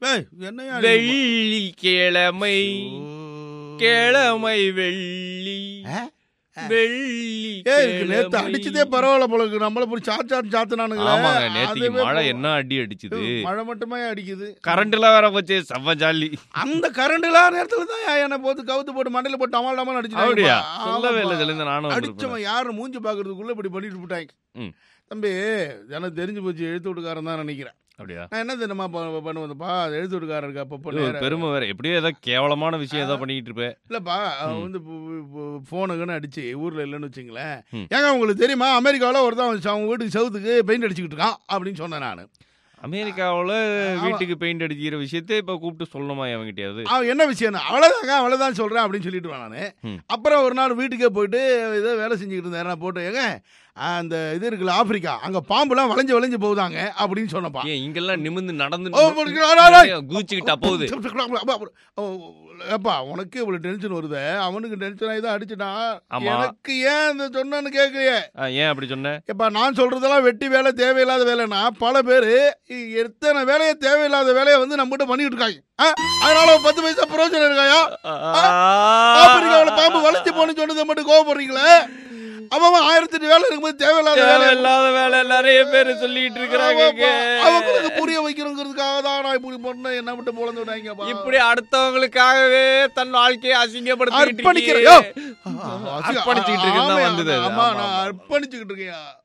ஏய், என்னய்யா நீ- வெள்ளி கிழமை கிழமை வெள்ளி ஆ? வெள்ளி ஏய் இதுக்கு நேத்து கிழமை. அடிச்சதே பரவாயில்ல போல இருக்கு நம்மள போய் சாட் சாட் சாத்துனானுங்களே ஆமாங்க நேத்திக்கு அதுவே மழை போ- என்ன அடி அடிச்சுது மழை மட்டுமே அடிக்குது கரண்ட் எல்லாம் வேற போச்சு செம்ம ஜாலி அந்த கரண்ட் இல்லாத நேரத்துல தான் என்ன போட்டு கவுத்து போட்டு மண்டையில போட்டு அமால் அமால் அப்படியா அடிச்சு சொல்லவே இல்லை தெளிந்த நானும் வந்திருப்பேன். அடிச்சவன் யாரு மூஞ்சி பாக்குறதுக்குள்ள இப்படி பண்ணிட்டு போட்டாங்க ம். தம்பி எனக்கு தெரிஞ்சு போச்சு எழுத்து விட்டுக்காரன் தான் நினைக்கிறேன் அப்படியா நான் என்ன தெரியுமா ப- பண்ணுவதுப்பா அது எழுத்து விட்டுக்காரருக்கு அப்பப்போ இது ஒரு நேரா- பெருமை வேற எப்படியோ ஏதோ கேவலமான விஷயம் ஏதோ பண்ணிட்டு இருப்பேன் இல்லப்பா அவன் ம். வந்து போனுக்குன்னு அடிச்சு ஊர்ல இல்லைன்னு வச்சுங்களேன் ம். ஏங்க உங்களுக்கு தெரியுமா அமெரிக்காவில் ஒருத்தன் அவன் அவங்க வீட்டுக்கு சவுத்துக்கு பெயிண்ட் அடிச்சுக்கிட்டு இருக்கான் அப்படின்னு சொன்னேன் நான் அமெரிக்காவுல ஆமா. வீட்டுக்கு பெயிண்ட் அடிக்கிற விஷயத்தை இப்ப கூப்பிட்டு சொல்லணுமா அவங்கிட்டயாவது அவன் என்ன விஷயம் அவ்வளோதாங்க அவ்வளோதான் சொல்கிறேன் அப்படின்னு சொல்லிட்டு நான் ம். அப்புறம் ஒரு நாள் வீட்டுக்கே போயிட்டு ஏதோ வேலை செஞ்சுக்கிட்டு இருந்தேன் நான் போட்டு ஏங்க அந்த இது இருக்குல்ல ஆப்பிரிக்கா அங்கே பாம்புலாம் வளைஞ்சு வளைஞ்சு போகுதாங்க அப்படின்னு சொன்னப்பா ஏன் இங்கெல்லாம் நிமிந்து நடந்து ஓ, போடுங்க, ஆ, ஆ, ஆ. கூச்சிக்கிட்டா போகுது அப்பா உனக்கு இவ்வளவு டென்ஷன் வருது அவனுக்கு டென்ஷன் ஆகி தான் அடிச்சுட்டான் ஆமா. எனக்கு ஏன் இந்த சொன்னேன்னு கேட்கலையே ஆ, ஏன் அப்படி சொன்ன எப்பா நான் சொல்றதெல்லாம் வெட்டி வேலை தேவையில்லாத வேலைன்னா பல பேர் எத்தனை வேலையை தேவையில்லாத வேலையை வந்து நம்மகிட்ட பண்ணிட்டு இருக்காங்க ஆ, அதனால ஒரு பத்து பைசா பிரயோஜனம் இருக்காயா ஆப்பிரிக்காவில் பாம்பு வளைச்சு போன்னு சொன்னதை மட்டும் கோவப்படுறீங்களே அவன் அவன் ஆயிரத்தி எட்டு வேலை இருக்கும்போது தேவையில்லாத வேலை தேவையில்லாத வேலை நிறைய பேர் சொல்லிட்டு இருக்கிறாங்க அவங்களுக்கு புரிய வைக்கணுங்கிறதுக்காக தான் நான் இப்படி பண்ண என்ன விட்டு பொழந்து விடாங்கப்பா இப்படி அடுத்தவங்களுக்காகவே தன் வாழ்க்கையை அசிங்கப்படுத்திட்டு அர்ப்பணிக்கிறேன் யோ. அர்ப்பணிச்சுக்கிட்டு இருக்கேன் ஆமா, வந்தது அது. ஆமா ஆமா, நான் ஆமா. அர்ப்பணிச்சுக்கிட்டு இருக்கேன்